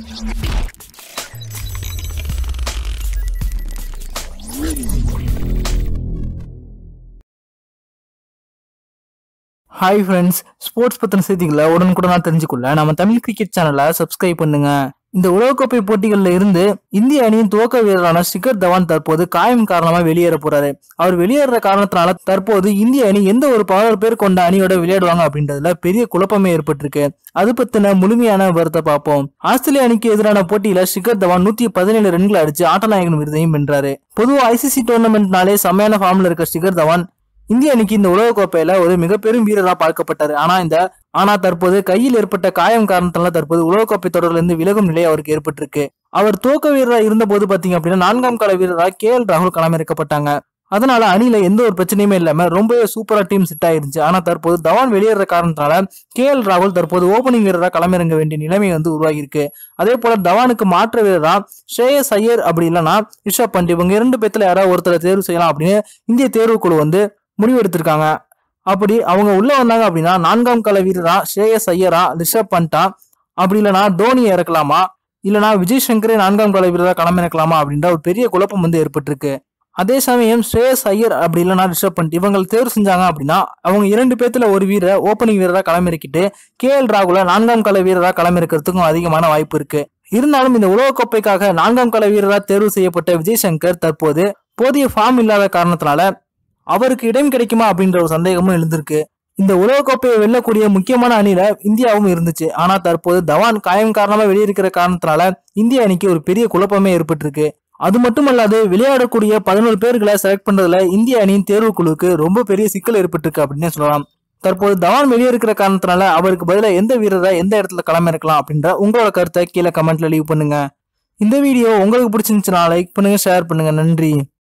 hi friends sports பத்தின செய்திகளை உடனுக்குடனா தெரிஞ்சுக்கொள்ள நம்ம தமிழ் கிரிக்கெட் சேனலை சப்ஸ்கிரைப் பண்ணுங்க இந்த உலகக்கோப்பை போட்டிகளில் இருந்து இந்திய அணியின் துவக்க வீரரான ஷிகர் தவான் தற்போது காயம் காரணமா வெளியேற போறாரு அவர் வெளியேற காரணத்தினால தற்போது இந்திய அணி எந்த ஒரு பதினோரு பேர் கொண்ட அணியோட விளையாடுவாங்க அப்படின்றதுல பெரிய குழப்பமே ஏற்பட்டிருக்கு அது பத்தின முழுமையான விவரத்தை பார்ப்போம் ஆஸ்திரேலிய அணிக்கு எதிரான போட்டியில ஷிகர் தவான் நூத்தி பதினேழு ரன்களை அடிச்சு ஆட்டநாயகன் விருதையும் வென்றாரு பொதுவா ஐசிசி டோர்னமெண்ட்னாலே செம்மையான ஃபார்ம்ல இருக்க ஷிகர் தவான் இந்திய அணிக்கு இந்த உலக கோப்பையில ஒரு மிக பெரும் வீரரா பார்க்கப்பட்டாரு ஆனா இந்த ஆனா தற்போது கையில் ஏற்பட்ட காயம் காரணத்தால தற்போது உலகக்கோப்பை தொடர்ல இருந்து விலகும் நிலை அவருக்கு ஏற்பட்டிருக்கு அவர் துவக்க வீரரா இருந்த போது பாத்தீங்க அப்படின்னா நான்காம் கால வீரரா கே எல் ராகுல் களமிறக்கப்பட்டாங்க அதனால அணியில எந்த ஒரு பிரச்சனையுமே இல்லாம ரொம்பவே சூப்பரா டீம் செட் ஆயிருந்துச்சு ஆனா தற்போது தவான் வெளியேற காரணத்தால கே எல் ராகுல் தற்போது ஓபனிங் வீரரா களமிறங்க வேண்டிய நிலைமை வந்து உருவாகி இருக்கு அதே போல தவானுக்கு மாற்று வீரரா ஸ்ரேயஸ் ஐயர் அப்படி இல்லைன்னா ரிஷப் பண்ட் இவங்க இரண்டு பேத்துல யாராவது ஒருத்தரை தேர்வு செய்யலாம் அப்படின்னு இந்திய தேர்வுக்குழு வந்து முடிவெடுத்திருக்காங்க அப்படி அவங்க உள்ள வந்தாங்க அப்படின்னா நான்காம் கால வீரரா ஸ்ரேயஸ் ஐயரா ரிஷப் பண்டா அப்படி இல்லைனா தோனியை இறக்கலாமா இல்லைனா விஜய் சங்கரே நான்காம் கால வீரரா களமிறக்கலாமா அப்படின்ற ஒரு பெரிய குழப்பம் வந்து ஏற்பட்டிருக்கு அதே சமயம் ஸ்ரேயஸ் ஐயர் அப்படி இல்லைனா ரிஷப் பண்ட் இவங்க தேர்வு செஞ்சாங்க அப்படின்னா அவங்க இரண்டு பேத்துல ஒரு வீரரை ஓப்பனிங் வீரரா களமிறக்கிட்டு கே எல் ராகுல நான்காம் கால வீரரா களமிறக்கிறதுக்கும் அதிகமான வாய்ப்பு இருக்கு இருந்தாலும் இந்த உலகக்கோப்பைக்காக நான்காம் கால வீரரா தேர்வு செய்யப்பட்ட விஜய் சங்கர் தற்போது போதிய ஃபார்ம் இல்லாத காரணத்தினால அவருக்கு இடம் கிடைக்குமா அப்படின்ற ஒரு சந்தேகமும் எழுந்திருக்கு இந்த உலகக்கோப்பையை வெல்லக்கூடிய முக்கியமான அணியில இந்தியாவும் இருந்துச்சு ஆனா தற்போது தவான் காயம் காரணமா வெளியிருக்கிற காரணத்தினால இந்திய அணிக்கு ஒரு பெரிய குழப்பமே ஏற்பட்டிருக்கு அது மட்டுமல்லாது விளையாடக்கூடிய பதினோரு பேர்களை செலக்ட் பண்றதுல இந்திய அணியின் தேர்வுக்குழுவுக்கு ரொம்ப பெரிய சிக்கல் ஏற்பட்டிருக்கு அப்படின்னு சொல்லலாம் தற்போது தவான் வெளியே இருக்கிற காரணத்தினால அவருக்கு பதிலாக எந்த வீரரை எந்த இடத்துல களமிறக்கலாம் அப்படின்ற உங்களோட கருத்தை கீழே கமெண்ட்ல லீவ் பண்ணுங்க இந்த வீடியோ உங்களுக்கு பிடிச்சிருந்துச்சுன்னா லைக் பண்ணுங்க ஷேர் பண்ணுங்க நன்றி